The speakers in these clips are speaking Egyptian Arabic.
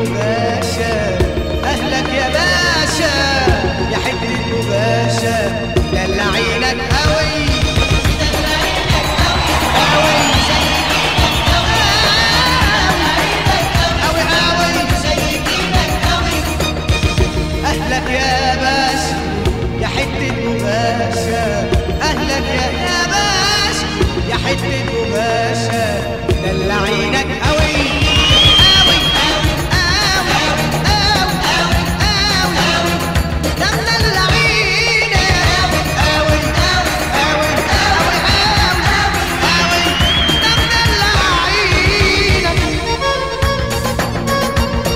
مباشا اهلك يا باشا يا حته مباشا دلعينك قوي قوي قوي اهلك يا باشا يا حته مباشا اهلك يا يا باشا يا حته مباشا دلعينك قوي قوي قوي قوي قوي قوي دلعينك قوي قوي قوي قوي دلعينك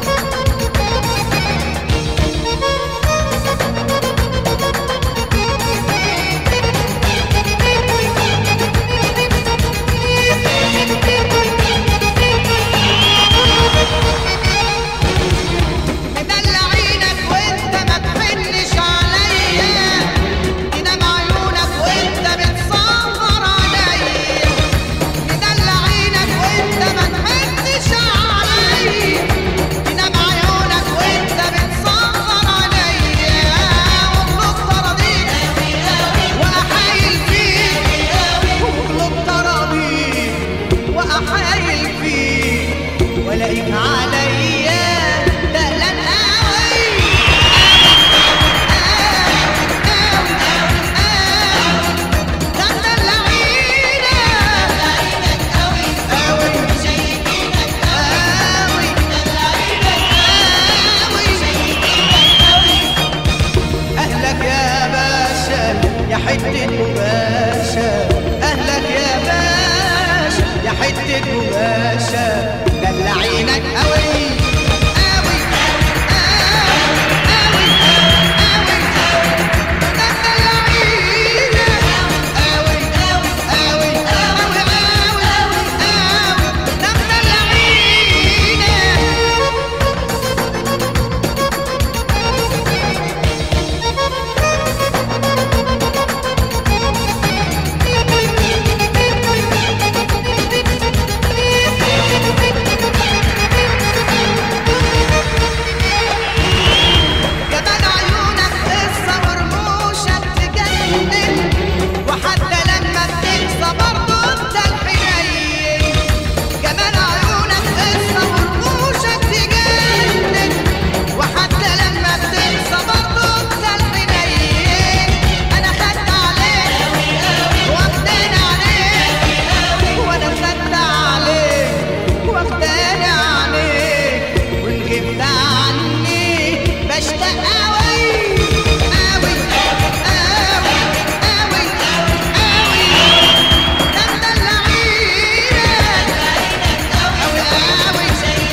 مدلعينك وانت ما تحنش عليا ينام عيونك وانت بتصغر عليا مدلعينك وانت ما تحنش عليا ينام عيونك وانت بتصغر عليا واطلب تراضيك واحايل فيك واطلب تراضيك واحايل فيك والاقيك عليا دقلان قوي أهلك يا باشا يا حتة مباشا أهلك يا باشا يا حتة مباشا دلعينك قوي قوي قوي قوي دلعينك قوي قوي قوي قوي قوي دلعينك جمال عيونك قصة ورموشك تجنن وحتى لما بتنسى برضه انت الحنين جمال عيونك قصة ورموشك تجنن وحتى لما بتنسى برضه انت الحنين انا خدت عليك واخدان عليك وانا خدت عليك واخدان عليك وان غبت عني بشتاق قوي قوي قوي قوي قوي ده مدلعينك قوي قوي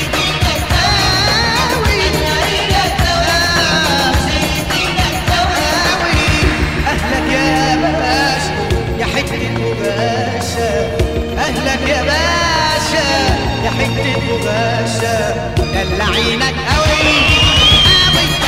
قوي اهلك يا باشا يا حته مباشا اهلك يا باشا يا حته مباشا دلعينك قوي قوي